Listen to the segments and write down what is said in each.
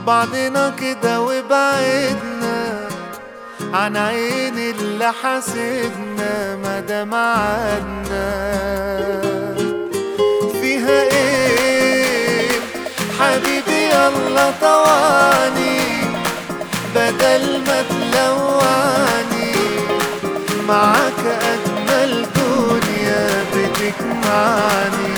بعضنا كده وبعدنا عن عين اللي حاسدنا ما ده معادنا فيها ايه حبيبي يلا طواني بدل ما تلوعني معاك اجمل دنيا بتجمعني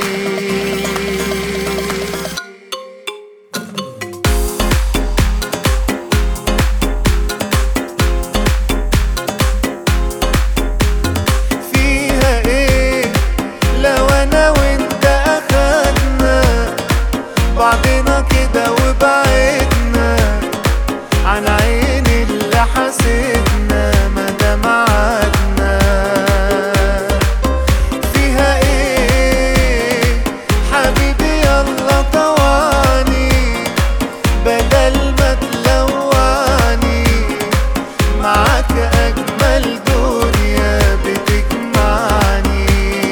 فيها ايه لو انا وانت اخدنا بعضنا كده وبعدنا عن عين اللي حاسدنا ما ده معادنا فيها ايه حبيبي يلا طواني بدل ما تلواني معاك اجمل دنيا بتجمعني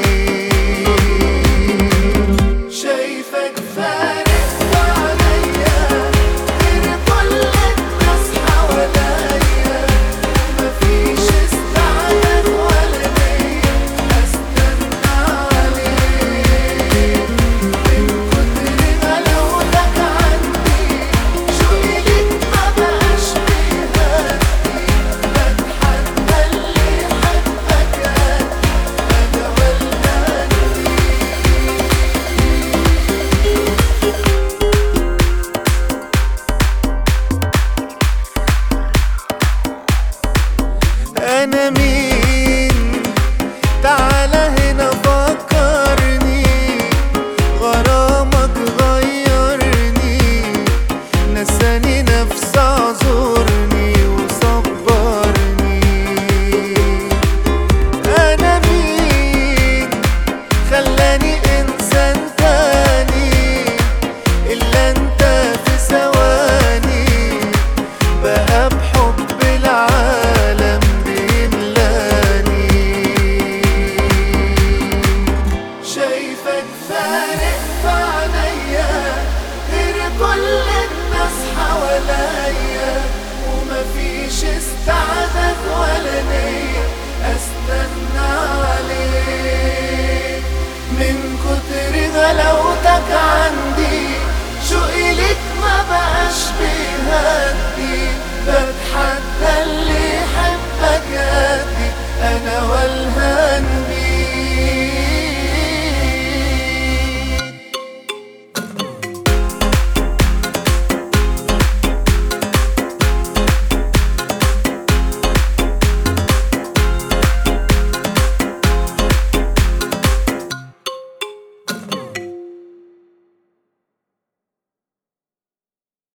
شايفك فارق عليا غير كل الناس حواليا مفيش استعداد ولا ليا استنى عليك من كتر ما لونك عندي شوقي ليك ما بقاش بيهدي بتحدى اللي يحبك انا ولا انا مين